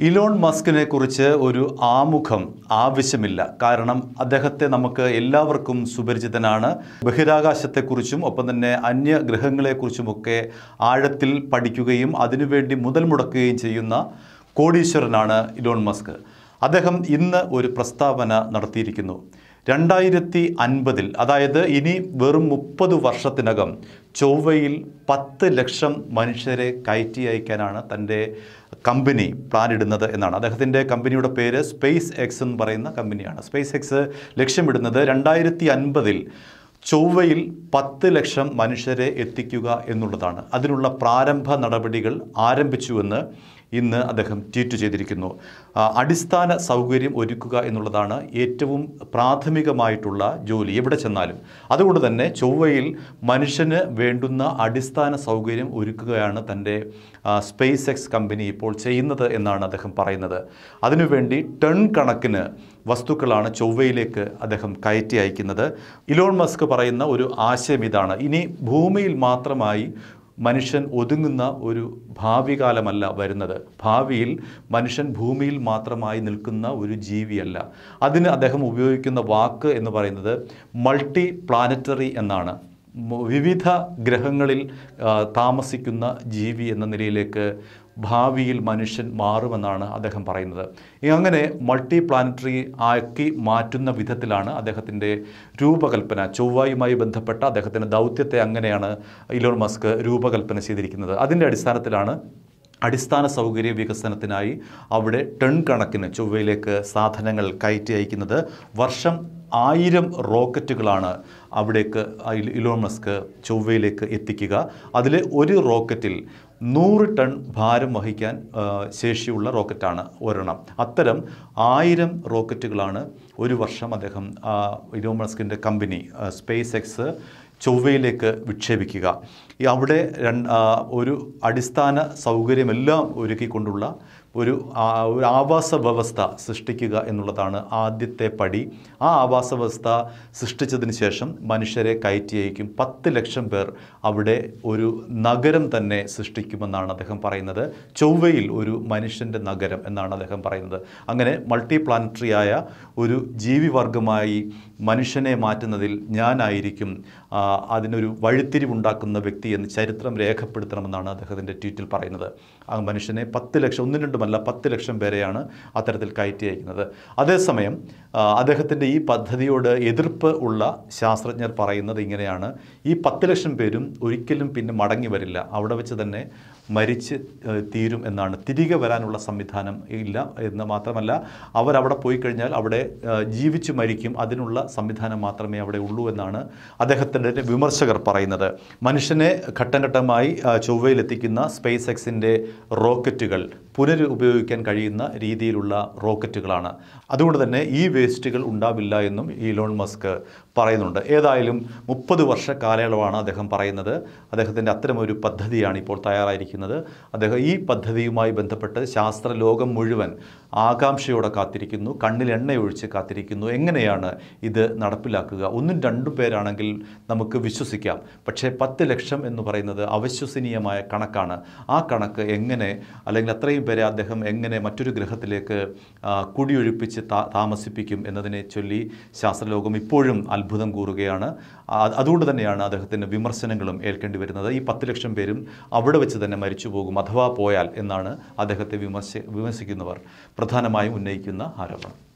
Elon മസ്കിനെ കുറിച്ച് ഒരു ആമുഖം ആവശ്യമില്ല കാരണം അദ്ദേഹത്തെ നമുക്ക് എല്ലാവർക്കും സുപരിചിതനാണ് ബഹിരാകാശത്തെക്കുറിച്ചും ഒപ്പം തന്നെ അന്യഗ്രഹങ്ങളെക്കുറിച്ചുമൊക്കെ ആഴത്തിൽ പഠിക്കുകയും അതിനുവേണ്ടി മുതൽ മുടക്കുകയും ചെയ്യുന്ന കോടീശ്വരനാണ് ഇലോൺ മസ്ക് അദ്ദേഹം ഇന്ന് ഒരു പ്രസ്താവന നടത്തിയിരിക്കുന്നു രണ്ടായിരത്തി അൻപതിൽ അതായത് ഇനി വെറും മുപ്പത് വർഷത്തിനകം ചൊവ്വയിൽ പത്ത് ലക്ഷം മനുഷ്യരെ കയറ്റി അയക്കാനാണ് തൻ്റെ കമ്പനി പ്ലാൻ ഇടുന്നത് എന്നാണ് അദ്ദേഹത്തിൻ്റെ കമ്പനിയുടെ പേര് സ്പേസ് എക്സ് എന്ന് പറയുന്ന കമ്പനിയാണ് സ്പേസ് എക്സ് ലക്ഷ്യമിടുന്നത് രണ്ടായിരത്തി അൻപതിൽ ചൊവ്വയിൽ പത്ത് ലക്ഷം മനുഷ്യരെ എത്തിക്കുക എന്നുള്ളതാണ് അതിനുള്ള പ്രാരംഭ നടപടികൾ ആരംഭിച്ചുവെന്ന് ഇന്ന് അദ്ദേഹം ട്വീറ്റ് ചെയ്തിരിക്കുന്നു ആ, അടിസ്ഥാന സൗകര്യം ഒരുക്കുക എന്നുള്ളതാണ് ഏറ്റവും പ്രാഥമികമായിട്ടുള്ള ജോലി എവിടെ ചെന്നാലും അതുകൊണ്ട് തന്നെ ചൊവ്വയിൽ മനുഷ്യന് വേണ്ടുന്ന അടിസ്ഥാന സൗകര്യം ഒരുക്കുകയാണ് തൻ്റെ സ്പേസ് എക്സ് കമ്പനി ഇപ്പോൾ ചെയ്യുന്നത് എന്നാണ് അദ്ദേഹം പറയുന്നത് അതിനുവേണ്ടി ടൺ കണക്കിന് വസ്തുക്കളാണ് ചൊവ്വയിലേക്ക് അദ്ദേഹം കയറ്റി അയക്കുന്നത് ഇലോൺ മസ്ക് പറയുന്ന ഒരു ആശയം ഇതാണ് ഇനി ഭൂമിയിൽ മാത്രമായി മനുഷ്യൻ ഒതുങ്ങുന്ന ഒരു ഭാവി കാലമല്ല വരുന്നത് ഭാവിയിൽ മനുഷ്യൻ ഭൂമിയിൽ മാത്രമായി നിൽക്കുന്ന ഒരു ജീവിയല്ല അതിന് അദ്ദേഹം ഉപയോഗിക്കുന്ന വാക്ക് എന്ന് പറയുന്നത് മൾട്ടി പ്ലാനറ്ററി എന്നാണ് മ- വിവിധ ഗ്രഹങ്ങളിൽ ആ, താമസിക്കുന്ന ജീവി എന്ന നിലയിലേക്ക് ഭാവിയിൽ മനുഷ്യൻ മാറുമെന്നാണ് അദ്ദേഹം പറയുന്നത് ഈ അങ്ങനെ മൾട്ടി പ്ലാനറ്ററി ആക്കി മാറ്റുന്ന വിധത്തിലാണ് അദ്ദേഹത്തിൻ്റെ രൂപകൽപ്പന ചൊവ്വയുമായി ബന്ധപ്പെട്ട അദ്ദേഹത്തിൻ്റെ ദൗത്യത്തെ അങ്ങനെയാണ് ഇലോൺ മസ്ക് രൂപകൽപ്പന ചെയ്തിരിക്കുന്നത് അതിൻ്റെ അടിസ്ഥാനത്തിലാണ് അടിസ്ഥാന സൗകര്യ വികസനത്തിനായി അവിടെ ടൺ കണക്കിന് ചൊവ്വയിലേക്ക് സാധനങ്ങൾ കയറ്റി അയക്കുന്നത് വർഷം ആയിരം റോക്കറ്റുകളാണ് അവിടേക്ക് ഇൽ- ഇലോൺ മസ്ക് ചൊവ്വയിലേക്ക് എത്തിക്കുക അതിൽ ഒരു റോക്കറ്റിൽ നൂറ് ടൺ ഭാരം വഹിക്കാൻ ആ, ശേഷിയുള്ള റോക്കറ്റാണ് ഒരെണ്ണം അത്തരം ആയിരം റോക്കറ്റുകളാണ് ഒരു വർഷം അദ്ദേഹം ആ, ഇലോൺ മസ്കിൻ്റെ കമ്പനി ആ, സ്പേസ് എക്സ് ചൊവ്വയിലേക്ക് വിക്ഷേപിക്കുക ഈ അവിടെ രണ്ട് ആ, ഒരു അടിസ്ഥാന സൗകര്യമെല്ലാം ഒരുക്കിക്കൊണ്ടുള്ള ഒരു ആ, ഒരു ആവാസ വ്യവസ്ഥ സൃഷ്ടിക്കുക എന്നുള്ളതാണ് ആദ്യത്തെ പടി ആ ആവാസ വ്യവസ്ഥ സൃഷ്ടിച്ചതിന് ശേഷം മനുഷ്യരെ കയറ്റി അയക്കും പത്ത് ലക്ഷം പേർ അവിടെ ഒരു നഗരം തന്നെ സൃഷ്ടിക്കുമെന്നാണ് അദ്ദേഹം പറയുന്നത് ചൊവ്വയിൽ ഒരു മനുഷ്യൻ്റെ നഗരം എന്നാണ് അദ്ദേഹം പറയുന്നത് അങ്ങനെ മൾട്ടി പ്ലാനറ്ററി ആയ ഒരു ജീവിവർഗമായി മനുഷ്യനെ മാറ്റുന്നതിൽ ഞാനായിരിക്കും ആ, അതിനൊരു വഴിത്തിരിവുണ്ടാക്കുന്ന വ്യക്തി എന്ന് ചരിത്രം രേഖപ്പെടുത്തണമെന്നാണ് അദ്ദേഹത്തിൻ്റെ ട്വീറ്റിൽ പറയുന്നത് ആ മനുഷ്യനെ പത്ത് ലക്ഷം ഒന്നും രണ്ടുമല്ല പത്ത് ലക്ഷം പേരെയാണ് അത്തരത്തിൽ കയറ്റി അയക്കുന്നത് അതേസമയം ആ, അദ്ദേഹത്തിൻ്റെ ഈ പദ്ധതിയോട് എതിർപ്പ് ഉള്ള ശാസ്ത്രജ്ഞർ പറയുന്നത് ഇങ്ങനെയാണ് ഈ പത്ത് ലക്ഷം പേരും ഒരിക്കലും പിന്നെ മടങ്ങി വരില്ല അവിടെ വെച്ച് തന്നെ മരിച്ച് ഏഹ്, തീരും എന്നാണ് തിരികെ വരാനുള്ള സംവിധാനം ഇല്ല എന്ന് മാത്രമല്ല അവരവിടെ പോയി കഴിഞ്ഞാൽ അവിടെ ഏഹ്, ജീവിച്ചു മരിക്കും അതിനുള്ള സംവിധാനം മാത്രമേ അവിടെ ഉള്ളൂ എന്നാണ് അദ്ദേഹത്തിൻ്റെ വിമർശകർ പറയുന്നത് മനുഷ്യനെ ഘട്ടം ഘട്ടമായി ആ, ചൊവ്വയിലെത്തിക്കുന്ന സ്പേസ് എക്സിൻ്റെ റോക്കറ്റുകൾ പുനരുപയോഗിക്കാൻ കഴിയുന്ന രീതിയിലുള്ള റോക്കറ്റുകളാണ് അതുകൊണ്ട് തന്നെ ഈ വേസ്റ്റുകൾ ഉണ്ടാവില്ല എന്നും ഈലോൺ മസ്ക് പറയുന്നുണ്ട് ഏതായാലും മുപ്പത് വർഷ കാലയളവാണ് അദ്ദേഹം പറയുന്നത് അദ്ദേഹത്തിൻ്റെ അത്തരമൊരു പദ്ധതിയാണ് ഇപ്പോൾ തയ്യാറായിരിക്കുന്നത് അദ്ദേഹം ഈ പദ്ധതിയുമായി ബന്ധപ്പെട്ട് ശാസ്ത്ര ലോകം മുഴുവൻ ആകാംക്ഷയോടെ കാത്തിരിക്കുന്നു കണ്ണിൽ എണ്ണയൊഴിച്ച് കാത്തിരിക്കുന്നു എങ്ങനെയാണ് ഇത് നടപ്പിലാക്കുക ഒന്നും രണ്ടും പേരാണെങ്കിൽ നമുക്ക് വിശ്വസിക്കാം പക്ഷേ പത്ത് ലക്ഷം എന്ന് പറയുന്നത് അവിശ്വസനീയമായ കണക്കാണ് ആ കണക്ക് എങ്ങനെ അല്ലെങ്കിൽ അത്രയും പേരെ അദ്ദേഹം എങ്ങനെ മറ്റൊരു ഗ്രഹത്തിലേക്ക് ആ, കുടിയൊഴിപ്പിച്ച് താ- താമസിപ്പിക്കും എന്നതിനെ ചൊല്ലി ശാസ്ത്രലോകം ഇപ്പോഴും അത്ഭുതം കൂറുകയാണ് ആ- അതുകൊണ്ട് തന്നെയാണ് അദ്ദേഹത്തിന് വിമർശനങ്ങളും ഏൽക്കേണ്ടി വരുന്നത് ഈ പത്ത് ലക്ഷം പേരും അവിടെ വെച്ച് തന്നെ മരിച്ചു പോകും അഥവാ പോയാൽ എന്നാണ് അദ്ദേഹത്തെ വിമർശ വിമർശിക്കുന്നവർ പ്രധാനമായും ഉന്നയിക്കുന്ന ആരോപണം